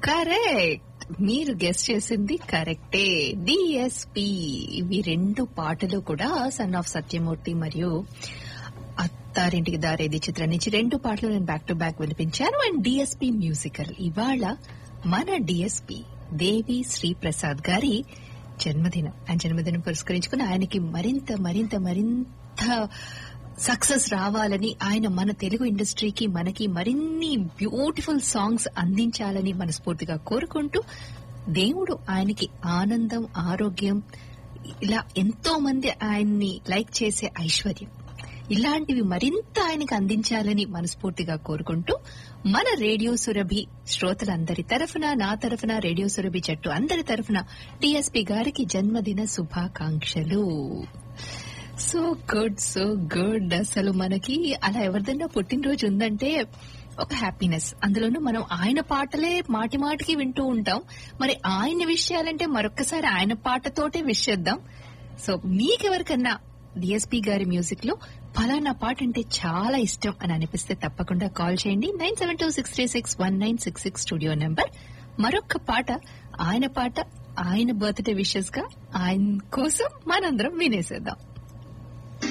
correct మీరు guest చేసింది కరెక్టే డిఎస్పి ఇవి రెండు పాటలు కూడా సన్ ఆఫ్ సత్యమూర్తి మరియు అత్తారింటికి దారేది చిత్రం నుంచి రెండు పాటలు నేను బ్యాక్ టు బ్యాక్ వినిపించాను అండ్ డిఎస్పి మ్యూజికల్ ఇవాళ మన డిఎస్పి దేవి శ్రీప్రసాద్ గారి జన్మదినం ఆయన జన్మదినం పురస్కరించుకుని ఆయనకి మరింత మరింత మరింత సక్సెస్ రావాలని ఆయన మన తెలుగు ఇండస్ట్రీకి మనకి మరిన్ని బ్యూటిఫుల్ సాంగ్స్ అందించాలని మనస్ఫూర్తిగా కోరుకుంటూ దేవుడు ఆయనకి ఆనందం ఆరోగ్యం ఇలా ఎంతో మంది ఆయన్ని లైక్ చేసే ఐశ్వర్యం ఇలాంటివి మరింత ఆయనకి అందించాలని మనస్ఫూర్తిగా కోరుకుంటూ మన రేడియో సురభి శ్రోతలందరి తరఫున నా తరఫున రేడియో సురభి జట్టు అందరి తరఫున టిఎస్పి గారికి జన్మదిన శుభాకాంక్షలు సో గుడ్ సో గుడ్ అసలు మనకి అలా ఎవరిదైనా పుట్టినరోజు ఉందంటే ఒక హ్యాపీనెస్ అందులోనూ మనం ఆయన పాటలే మాటి మాటికి వింటూ ఉంటాం మరి ఆయన విషయాలంటే మరొక్కసారి ఆయన పాటతోటే విష్ చేద్దాం సో మీకెవరికన్నా డిఎస్పీ గారి మ్యూజిక్ లో ఫలానా పాట అంటే చాలా ఇష్టం అని అనిపిస్తే తప్పకుండా కాల్ చేయండి nine seven two six three six one nine six six studio number మరొక పాట ఆయన పాట ఆయన బర్త్డే విషెస్ గా ఆయన కోసం మనందరం వినేసేద్దాం